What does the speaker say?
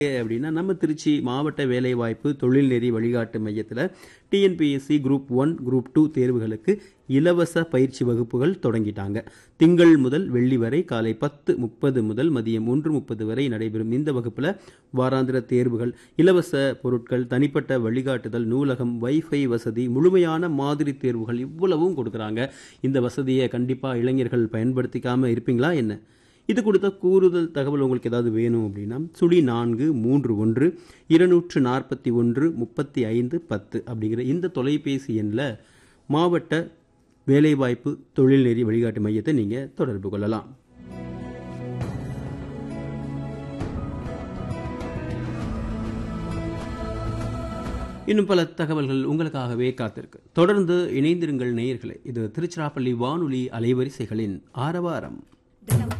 அப்படின்னா நம்ம திருச்சி மாவட்ட வேலைவாய்ப்பு தொழில்நெறி வழிகாட்டு மையத்தில் TNPSC group one group two தேர்வுகளுக்கு இலவச பயிற்சி வகுப்புகள் தொடங்கிட்டாங்க திங்கள் முதல் வெள்ளி வரை காலை பத்து முப்பது முதல் மதியம் ஒன்று முப்பது வரை நடைபெறும் இந்த வகுப்பில் வாராந்திர தேர்வுகள் இலவச பொருட்கள் தனிப்பட்ட வழிகாட்டுதல் நூலகம் வைஃபை வசதி முழுமையான மாதிரி தேர்வுகள் இவ்வளவும் கொடுக்குறாங்க இந்த வசதியை கண்டிப்பாக இளைஞர்கள் பயன்படுத்திக்காமல் இருப்பீங்களா என்ன இது கொடுத்த கூடுதல் தகவல் உங்களுக்கு ஏதாவது வேணும் அப்படின்னா சுழி நான்கு மூன்று ஒன்று இருநூற்று நாற்பத்தி ஒன்று முப்பத்தி ஐந்து பத்து அப்படிங்கிற இந்த தொலைபேசி எண்ணில் மாவட்ட வேலைவாய்ப்பு தொழில்நெறி வழிகாட்டு மையத்தை நீங்கள் தொடர்பு கொள்ளலாம் இன்னும் பல தகவல்கள் உங்களுக்காகவே காத்திருக்கு தொடர்ந்து இணைந்திருங்கள் நேயர்களே இது திருச்சிராப்பள்ளி வானொலி அலைவரிசைகளின் ஆரவாரம்